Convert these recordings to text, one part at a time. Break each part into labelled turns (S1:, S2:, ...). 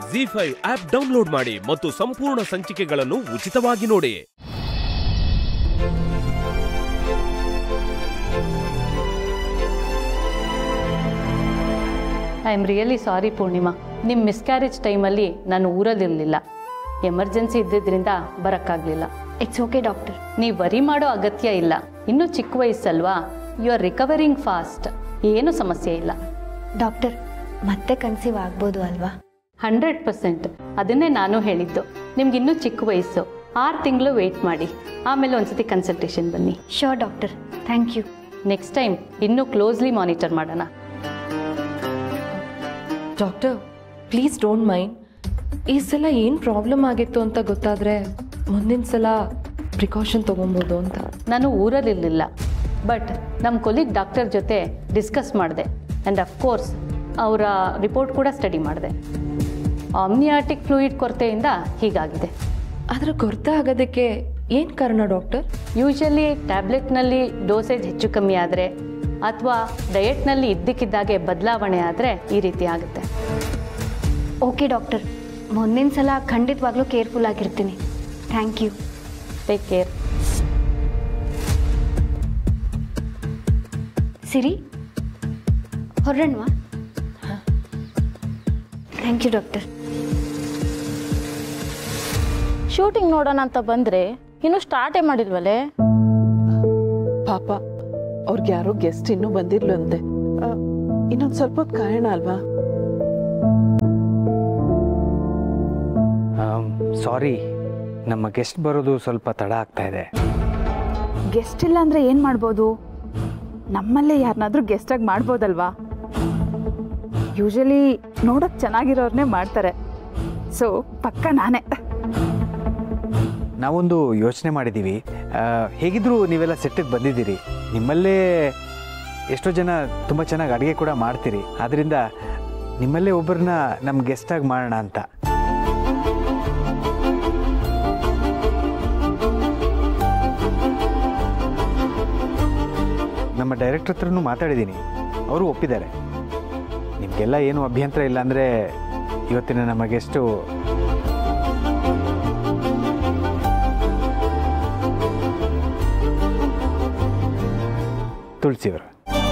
S1: G five app download ಮಾಡಿ ಮತ್ತು ಸಂಪೂರ್ಣ ಸಂಚಿಕೆಗಳನ್ನು ಉಚಿತವಾಗಿ ನೋಡಿ
S2: I am really sorry Poornima ನಿಮ್ಮ ಮಿಸ್ಕ್ಯಾರೇಜ್ ಟೈಮಲ್ಲಿ ನಾನು ಊರಲ್ಲಿರಲಿಲ್ಲ ಎಮರ್ಜೆನ್ಸಿ ಇದ್ದಿದ್ದರಿಂದ ಬರೋಕ್ಕಾಗಲಿಲ್ಲ
S3: ಇಟ್ಸ್ ಓಕೆ ಡಾಕ್ಟರ್
S2: ನೀವು ವರಿ ಮಾಡೋ ಅಗತ್ಯ ಇಲ್ಲ ಇನ್ನೂ ಚಿಕ್ಕ ವಯಸ್ಸಲ್ವಾ ಯು ಆರ್ ರಿಕವರಿಂಗ್ ಫಾಸ್ಟ್ ಏನೂ ಸಮಸ್ಯೆ ಇಲ್ಲ
S3: ಡಾಕ್ಟರ್ ಮತ್ತೆ ಕನ್ಸೀವ್ ಆಗ್ಬೋದು ಅಲ್ವಾ
S2: ಹಂಡ್ರೆಡ್ ಪರ್ಸೆಂಟ್ ಅದನ್ನೇ ನಾನು ಹೇಳಿದ್ದು ನಿಮ್ಗೆ ಇನ್ನೂ ಚಿಕ್ಕ ವಯಸ್ಸು ಆರು ತಿಂಗಳು ವೆಯ್ಟ್ ಮಾಡಿ ಆಮೇಲೆ ಒಂದ್ಸತಿ ಕನ್ಸಲ್ಟೇಷನ್ ಬನ್ನಿ
S3: sure doctor thank you
S2: next time ಇನ್ನೂ ಕ್ಲೋಸ್ಲಿ ಮಾನಿಟರ್ ಮಾಡೋಣ
S4: ಡಾಕ್ಟರ್ ಪ್ಲೀಸ್ ಡೋಂಟ್ ಮೈಂಡ್ ಈ ಸಲ ಏನು ಪ್ರಾಬ್ಲಮ್ ಆಗಿತ್ತು ಅಂತ ಗೊತ್ತಾದರೆ ಮುಂದಿನ ಸಲ ಪ್ರಿಕಾಷನ್ ತೊಗೊಬೋದು ಅಂತ
S2: ನಾನು ಊರಲ್ಲಿರಲಿಲ್ಲ ಬಟ್ ನಮ್ಮ ಕೊಲೀಗ್ ಡಾಕ್ಟರ್ ಜೊತೆ ಡಿಸ್ಕಸ್ ಮಾಡಿದೆ ಆ್ಯಂಡ್ ಅಫ್ಕೋರ್ಸ್ ಅವರ ರಿಪೋರ್ಟ್ ಕೂಡ ಸ್ಟಡಿ ಮಾಡಿದೆ ಆಮ್ನಿಯಾಟಿಕ್ ಫ್ಲೂಯಿಡ್ ಕೊರತೆಯಿಂದ ಹೀಗಾಗಿದೆ
S4: ಅದರ ಕೊರತೆ ಆಗೋದಕ್ಕೆ ಏನು ಕಾರಣ ಡಾಕ್ಟರ್
S2: ಯೂಶಲಿ ಟ್ಯಾಬ್ಲೆಟ್ನಲ್ಲಿ ಡೋಸೇಜ್ ಹೆಚ್ಚು ಕಮ್ಮಿ ಆದರೆ ಅಥವಾ ಡಯಟ್ನಲ್ಲಿ ಇದ್ದಕ್ಕಿದ್ದಾಗೆ ಬದಲಾವಣೆ ಆದರೆ ಈ ರೀತಿ ಆಗುತ್ತೆ
S3: ಓಕೆ ಡಾಕ್ಟರ್ ಮುಂದಿನ ಸಲ ಖಂಡಿತವಾಗ್ಲೂ ಕೇರ್ಫುಲ್ ಆಗಿರ್ತೀನಿ thank you
S2: take care
S3: Siri ಹೊರಣ್ವಾ ಥ್ಯಾಂಕ್ ಯು ಡಾಕ್ಟರ್
S5: ಶೂಟಿಂಗ್ ನೋಡೋಣ ಅಂತ ಬಂದ್ರೆ ಇನ್ನು ಸ್ಟಾರ್ಟೇ ಮಾಡಿಲ್ವಲ್ಲೇ
S6: ಪಾಪ ಅವ್ರಿಗೆ ಯಾರೋ ಗೆಸ್ಟ್ ಇನ್ನೂ ಬಂದಿರ್ಲಂತೆ ಇನ್ನೊಂದು ಸ್ವಲ್ಪ ಹೊತ್ತು ಕಾಯೋಣ ಅಲ್ವಾ
S7: ಸಾರಿ ನಮ್ಮ ಗೆಸ್ಟ್ ಬರೋದು ಸ್ವಲ್ಪ ತಡ ಆಗ್ತಾ ಇದೆ
S8: ಗೆಸ್ಟ್ ಇಲ್ಲ ಅಂದ್ರೆ ಏನ್ ಮಾಡ್ಬೋದು ನಮ್ಮಲ್ಲೇ ಯಾರನ್ನಾದ್ರೂ ಗೆಸ್ಟ್ ಆಗಿ ಮಾಡ್ಬೋದಲ್ವಾ ಯೂಶಲಿ ನೋಡಕ್ ಚೆನ್ನಾಗಿರೋರ್ನೇ ಮಾಡ್ತಾರೆ ಸೊ ಪಕ್ಕ ನಾನೇ
S7: ನಾವೊಂದು ಯೋಚನೆ ಮಾಡಿದ್ದೀವಿ ಆ, ಹೇಗಿದ್ರೂ ನೀವೆಲ್ಲ ಸೆಟ್ಟಿಗೆ ಬಂದಿದ್ದೀರಿ ನಿಮ್ಮಲ್ಲೇ ಎಷ್ಟೋ ಜನ ತುಂಬ ಚೆನ್ನಾಗಿ ಅಡುಗೆ ಕೂಡ ಮಾಡ್ತೀರಿ ಆದ್ದರಿಂದ ನಿಮ್ಮಲ್ಲೇ ಒಬ್ಬರನ್ನ ನಮ್ಮ ಗೆಸ್ಟಾಗಿ ಮಾಡೋಣ ಅಂತ ನಮ್ಮ ಡೈರೆಕ್ಟರ್ ಹತ್ರನೂ ಮಾತಾಡಿದ್ದೀನಿ ಅವರು ಒಪ್ಪಿದ್ದಾರೆ ನಿಮಗೆಲ್ಲ ಏನು ಅಭ್ಯಂತರ ಇಲ್ಲ ಅಂದರೆ ಇವತ್ತಿನ ನಮ್ಮ ಗೆಸ್ಟು ತುಳಸಿಯವರು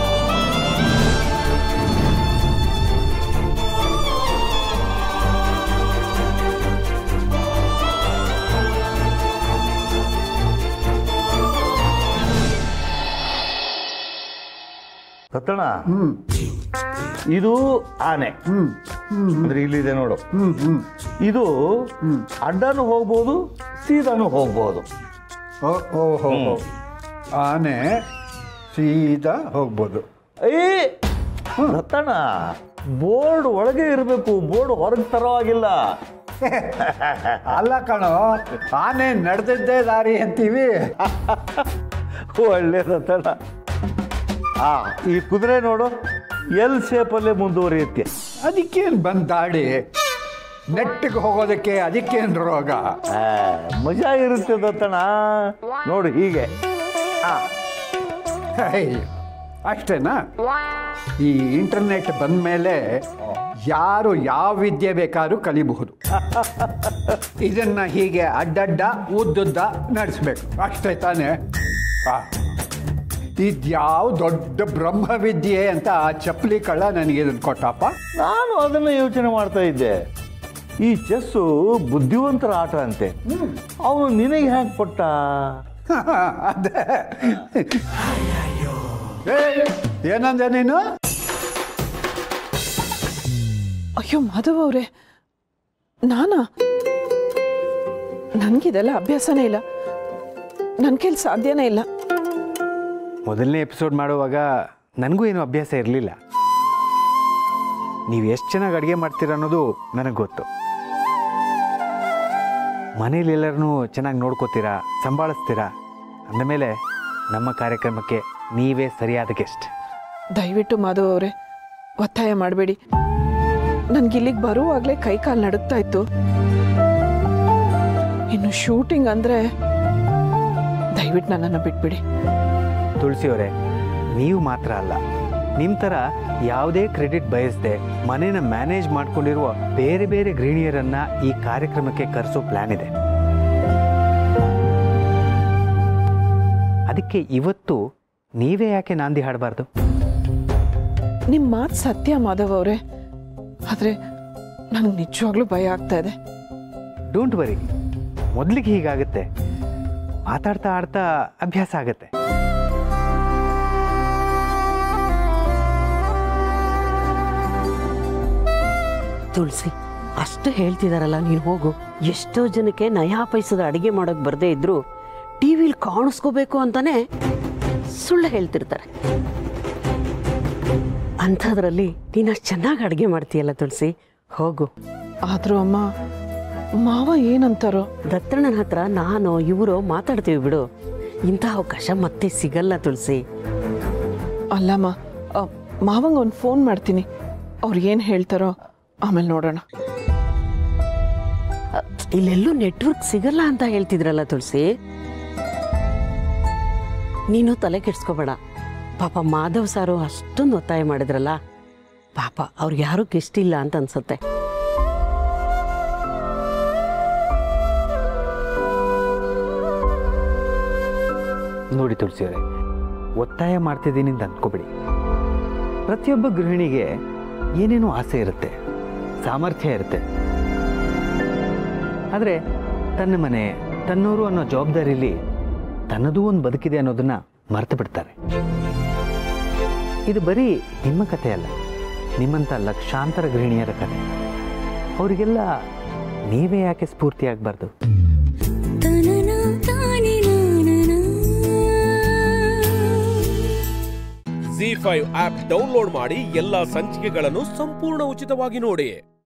S9: ಸತ್ತಣ ಇದು ಆನೆ ಅಂದ್ರೆ ಇಲ್ಲಿದೆ ನೋಡು ಇದು ಅಡ್ಡನು ಹೋಗ್ಬೋದು ಸೀದಾನು ಹೋಗ್ಬೋದು
S10: ಓಹೋ ಆನೆ ಸೀದಾ ಹೋಗ್ಬೋದು
S9: ಏ ರತನ ಬೋರ್ಡ್ ಒಳಗೆ ಇರಬೇಕು ಬೋರ್ಡ್ ಹೊರಗೆ ತರವಾಗಿಲ್ಲ
S10: ಅಲ್ಲ ಕಣೋ ಆನೆ ನಡೆದಿದ್ದೇ ದಾರಿ ಅಂತೀವಿ
S9: ಒಳ್ಳೆ ರತನ ಆ ಈ ಕುದುರೆ ನೋಡು ಎಲ್ ಶೇಪಲ್ಲೇ ಮುಂದುವರಿಯುತ್ತೆ
S10: ಅದಕ್ಕೇನು ಬಂದ್ ದಾಡಿ ನೆಟ್ಟಿಗೆ ಹೋಗೋದಕ್ಕೆ ಅದಕ್ಕೇನು ರೋಗ
S9: ಆ, ಮಜಾ ಇರುತ್ತೆ ದತ್ತಣ ನೋಡು ಹೀಗೆ ಆ,
S10: ಹೈ, ಅಷ್ಟೇನಾ ಈ ಇಂಟರ್ನೆಟ್ ಬಂದ ಮೇಲೆ ಯಾರು ಯಾವ ವಿದ್ಯೆ ಬೇಕಾದ್ರೂ ಕಲಿಬಹುದು ಇದನ್ನ ಹೀಗೆ ಅಡ್ಡಡ್ಡ ಉದ್ದುದ್ದ ನಡೆಸ್ಬೇಕು ಅಷ್ಟೇ ತಾನೇ ಆ, ಇದ್ಯಾವ ದೊಡ್ಡ ಬ್ರಹ್ಮವಿದ್ಯೆ ಅಂತ ಆ ಚಪ್ಪಲಿ ಕಳ್ಳ ನನಗೆ ಇದನ್ನು ಕೊಟ್ಟಪ್ಪ
S9: ನಾನು ಅದನ್ನ ಯೋಚನೆ ಮಾಡ್ತಾ ಇದ್ದೆ ಈ ಚೆಸ್ಸು ಬುದ್ಧಿವಂತರ ಆಟ ಅಂತೆ ಅವನು ನಿನಗೆ ಹ್ಯಾಂಗ್ ಕೊಟ್ಟ
S10: ಅದೇ ಏ, ಏನಂದೆ ನೀನು
S6: ಅಯ್ಯೋ ಮಾಧವ್ ಅವರೇ ನಾನಾ ನನಗಿದೆಲ್ಲ ಅಭ್ಯಾಸನೇ ಇಲ್ಲ ನನ್ನ ಕೈಲಿ ಸಾಧ್ಯನೇ ಇಲ್ಲ
S7: ಮೊದಲನೇ ಎಪಿಸೋಡ್ ಮಾಡುವಾಗ ನನಗೂ ಏನು ಅಭ್ಯಾಸ ಇರಲಿಲ್ಲ ನೀವು ಎಷ್ಟು ಚೆನ್ನಾಗಿ ಅಡುಗೆ ಮಾಡ್ತೀರ ಅನ್ನೋದು ನನಗೆ ಗೊತ್ತು ಮನೇಲಿ ಎಲ್ಲರನ್ನೂ ಚೆನ್ನಾಗಿ ನೋಡ್ಕೋತೀರಾ ಸಂಭಾಳಿಸ್ತೀರಾ ಅಂದಮೇಲೆ ನಮ್ಮ ಕಾರ್ಯಕ್ರಮಕ್ಕೆ ನೀವೇ ಸರಿಯಾದ ಗೆಸ್ಟ್
S6: ದಯವಿಟ್ಟು ಮಾಧವ್ ಅವರೇ ಒತ್ತಾಯ ಮಾಡಬೇಡಿ ನನ್ಗೆ ಇಲ್ಲಿಗೆ ಬರುವಾಗಲೇ ಕೈ ಕಾಲು ನಡುಗ್ತಾ ಇತ್ತು ಇನ್ನು ಶೂಟಿಂಗ್ ಅಂದರೆ ದಯವಿಟ್ಟು ನನ್ನನ್ನು ಬಿಟ್ಬಿಡಿ
S7: ತುಳಸಿಯವರೇ ನೀವು ಮಾತ್ರ ಅಲ್ಲ ನಿಮ್ಮ ಥರ ಯಾವುದೇ ಕ್ರೆಡಿಟ್ ಬಯಸದೆ ಮನೇನ ಮ್ಯಾನೇಜ್ ಮಾಡ್ಕೊಂಡಿರುವ ಬೇರೆ ಬೇರೆ ಗೃಹಿಣಿಯರನ್ನ ಈ ಕಾರ್ಯಕ್ರಮಕ್ಕೆ ಕರೆಸೋ ಪ್ಲಾನ್ ಇದೆ ಅದಕ್ಕೆ ಇವತ್ತು ನೀವೇ ಯಾಕೆ ನಾಂದಿ ಹಾಡಬಾರ್ದು
S6: ನಿಮ್ಮ ಮಾತು ಸತ್ಯ ಮಾಧವ್ ಅವರೇ ಆದರೆ ನನಗೆ ನಿಜವಾಗ್ಲೂ ಭಯ ಆಗ್ತಾ ಇದೆ
S7: ಡೋಂಟ್ ವರಿ ಮೊದಲಿಗೆ ಹೀಗಾಗುತ್ತೆ ಮಾತಾಡ್ತಾ ಆಡ್ತಾ ಅಭ್ಯಾಸ ಆಗುತ್ತೆ
S11: ತುಳಸಿ ಅಷ್ಟು ಹೇಳ್ತಿದಾರಲ್ಲ ನೀನು ಹೋಗು ಎಷ್ಟೋ ಜನಕ್ಕೆ ನಯಾ ಪೈಸದ ಅಡಿಗೆ ಮಾಡೋಕೆ ಬರದೇ ಇದ್ರು ಟಿವಿಲಿ ಕಾಣಿಸ್ಕೋಬೇಕು ಅಂತಾನೆ ಸುಳ್ಳು ಹೇಳ್ತಿರ್ತಾರೆ ಅಂಥದ್ರಲ್ಲಿ ನೀನು ಅಷ್ಟು ಚೆನ್ನಾಗಿ ಅಡುಗೆ ಮಾಡ್ತೀಯಲ್ಲ ತುಳಸಿ ಹೋಗು
S6: ಆದರೂ ಅಮ್ಮ ಮಾವ ಏನಂತಾರೋ
S11: ದತ್ತಣ್ಣನ ಹತ್ರ ನಾನು ಇವರು ಮಾತಾಡ್ತೀವಿ ಬಿಡು ಇಂಥ ಅವಕಾಶ ಮತ್ತೆ ಸಿಗಲ್ಲ ತುಳಸಿ
S6: ಅಲ್ಲಮ್ಮ ಆ, ಮಾವಂಗೆ ಒಂದು ಫೋನ್ ಮಾಡ್ತೀನಿ ಅವ್ರು ಏನು ಹೇಳ್ತಾರೋ ಆಮೇಲೆ ನೋಡೋಣ
S11: ಅ, ಇಲ್ಲೆಲ್ಲೂ ನೆಟ್ವರ್ಕ್ ಸಿಗಲ್ಲ ಅಂತ ಹೇಳ್ತಿದ್ರಲ್ಲ ತುಳಸಿ ನೀನು ತಲೆ ಕೆಡ್ಸ್ಕೋಬೇಡ ಪಾಪ ಮಾಧವ್ ಸಾರು ಅಷ್ಟೊಂದು ಒತ್ತಾಯ ಮಾಡಿದ್ರಲ್ಲ ಪಾಪ ಅವ್ರಿಗೆ ಯಾರೂ ಗೆಸ್ಟ್ ಅಂತ ಅನ್ಸುತ್ತೆ
S7: ನೋಡಿ ತುಳಸಿಯವರೇ ಒತ್ತಾಯ ಮಾಡ್ತಿದ್ದೀನಿ ಅಂತ ಅಂದ್ಕೋಬೇಡಿ ಪ್ರತಿಯೊಬ್ಬ ಗೃಹಿಣಿಗೆ ಏನೇನೋ ಆಸೆ ಇರುತ್ತೆ ಸಾಮರ್ಥ್ಯ ಇರುತ್ತೆ ಆದರೆ ತನ್ನ ಮನೆ ತನ್ನೂರು ಅನ್ನೋ ಜವಾಬ್ದಾರಿಲಿ ತನ್ನದೂ ಒಂದು ಬದುಕಿದೆ ಅನ್ನೋದನ್ನ ಮರೆತು ಬಿಡ್ತಾರೆ ಇದು ಬರೀ ನಿಮ್ಮ ಕಥೆ ಅಲ್ಲ ನಿಮ್ಮಂಥ ಲಕ್ಷಾಂತರ ಗೃಹಿಣಿಯರ ಕಥೆ ಅವರಿಗೆಲ್ಲ ನೀವೇ ಯಾಕೆ ಸ್ಫೂರ್ತಿ ಆಗಬಾರ್ದು
S1: ಜಿ ಫೈವ್ ಆಪ್ ಡೌನ್ಲೋಡ್ ಮಾಡಿ ಎಲ್ಲಾ ಸಂಚಿಕೆಗಳನ್ನು ಸಂಪೂರ್ಣ ಉಚಿತವಾಗಿ ನೋಡಿ